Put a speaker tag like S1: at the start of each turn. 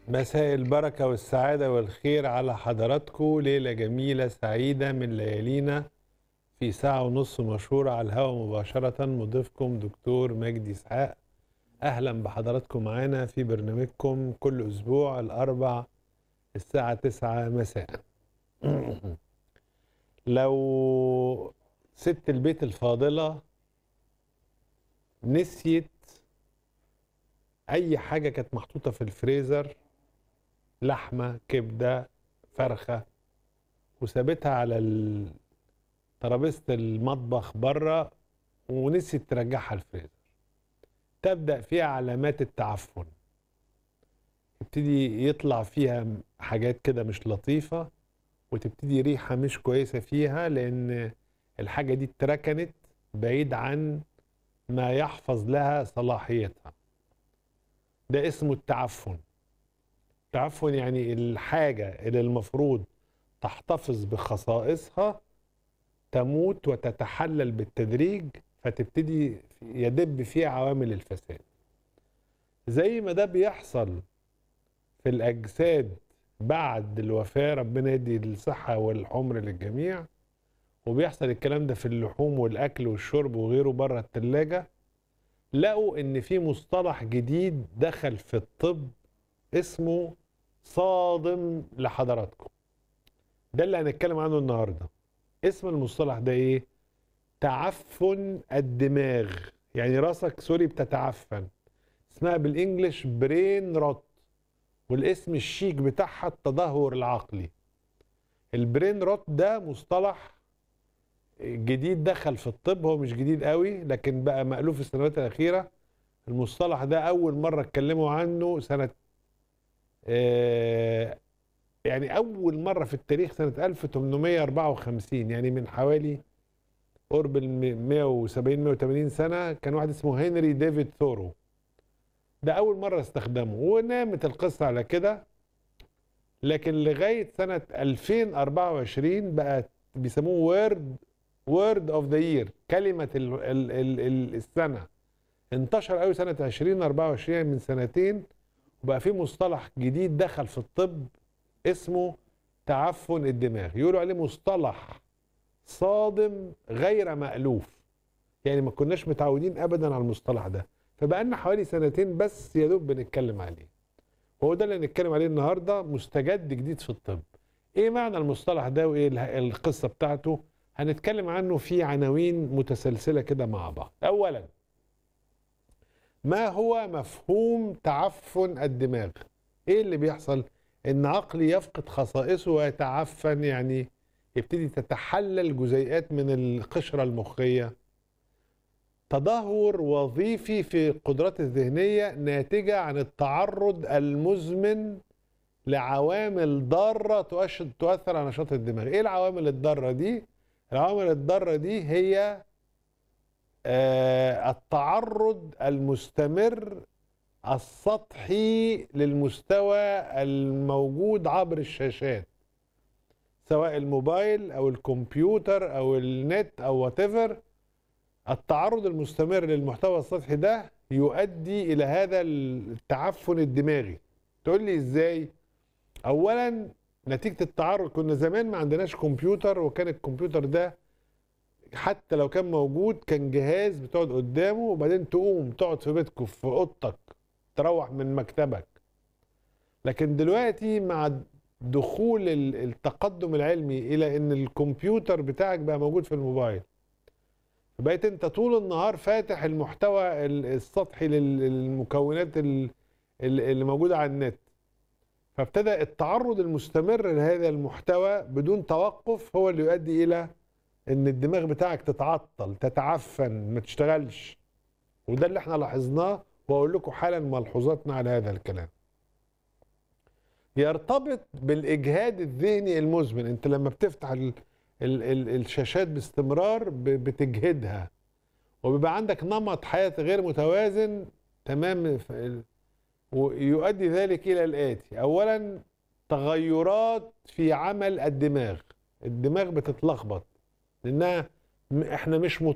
S1: مساء البركة والسعادة والخير على حضراتكم ليلة جميلة سعيدة من ليالينا في ساعة ونص مشهورة على الهواء مباشرة مضيفكم دكتور مجدي إسحاق أهلا بحضراتكم معانا في برنامجكم كل أسبوع الأربع الساعة تسعة مساء لو ست البيت الفاضلة نسيت أي حاجة كانت محطوطة في الفريزر لحمه كبده فرخه وسابتها على ال- ترابيزه المطبخ بره ونسيت ترجعها الفريزر تبدا فيها علامات التعفن يبتدي يطلع فيها حاجات كده مش لطيفه وتبتدي ريحه مش كويسه فيها لان الحاجه دي اتركنت بعيد عن ما يحفظ لها صلاحيتها ده اسمه التعفن تعفن يعني الحاجة اللي المفروض تحتفظ بخصائصها تموت وتتحلل بالتدريج فتبتدي يدب فيها عوامل الفساد زي ما ده بيحصل في الأجساد بعد الوفاة ربنا يدي الصحة والعمر للجميع وبيحصل الكلام ده في اللحوم والأكل والشرب وغيره بره التلاجة لقوا إن في مصطلح جديد دخل في الطب اسمه صادم لحضراتكم ده اللي هنتكلم عنه النهارده اسم المصطلح ده ايه تعفن الدماغ يعني راسك سوري بتتعفن اسمها بالانجلش برين روت والاسم الشيك بتاعها التدهور العقلي البرين روت ده مصطلح جديد دخل في الطب هو مش جديد قوي لكن بقى مألوف في السنوات الأخيرة المصطلح ده أول مرة اتكلموا عنه سنة آه، يعني أول مرة في التاريخ سنة 1854 يعني من حوالي قرب ال 170 180 سنة كان واحد اسمه هنري ديفيد ثورو ده أول مرة استخدمه ونامت القصة على كده لكن لغاية سنة 2024 بقى بيسموه وورد وورد اوف ذا يير كلمة ال ال ال ال السنة انتشر قوي سنة 2024 يعني من سنتين وبقى في مصطلح جديد دخل في الطب اسمه تعفن الدماغ يقولوا عليه مصطلح صادم غير مألوف يعني ما كناش متعودين ابدا على المصطلح ده فبقى لنا حوالي سنتين بس يا دوب بنتكلم عليه وهو ده اللي هنتكلم عليه النهارده مستجد جديد في الطب ايه معنى المصطلح ده وايه اله- القصه بتاعته هنتكلم عنه في عناوين متسلسله كده مع بعض اولا ما هو مفهوم تعفن الدماغ ايه اللي بيحصل ان عقلي يفقد خصائصه ويتعفن يعني يبتدي تتحلل جزيئات من القشره المخيه تدهور وظيفي في القدرات الذهنيه ناتجه عن التعرض المزمن لعوامل ضاره تؤشر تؤثر على نشاط الدماغ ايه العوامل الضاره دي العوامل الضاره دي هي آه، التعرض المستمر السطحي للمستوى الموجود عبر الشاشات سواء الموبايل او الكمبيوتر او النت او وات التعرض المستمر للمحتوى السطحي ده يؤدي الى هذا التعفن الدماغي تقول لي ازاي اولا نتيجه التعرض كنا زمان ما عندناش كمبيوتر وكان الكمبيوتر ده حتى لو كان موجود كان جهاز بتقعد قدامه وبعدين تقوم تقعد في بيتكم في اوضتك تروح من مكتبك لكن دلوقتي مع دخول ال- التقدم العلمي الى ان الكمبيوتر بتاعك بقى موجود في الموبايل بقيت انت طول النهار فاتح المحتوى ال- السطحي لل- للمكونات ال- ال- اللي موجوده على النت فابتدى التعرض المستمر لهذا المحتوى بدون توقف هو اللي يؤدي الى ان الدماغ بتاعك تتعطل تتعفن ما تشتغلش وده اللي احنا لاحظناه واقول لكم حالا ملحوظاتنا على هذا الكلام يرتبط بالاجهاد الذهني المزمن انت لما بتفتح ال ال ال الشاشات باستمرار ب- بتجهدها وبيبقى عندك نمط حياة غير متوازن تمام ف- ال- ويؤدي ذلك الى الاتي اولا تغيرات في عمل الدماغ الدماغ بتتلخبط لانها م- احنا مش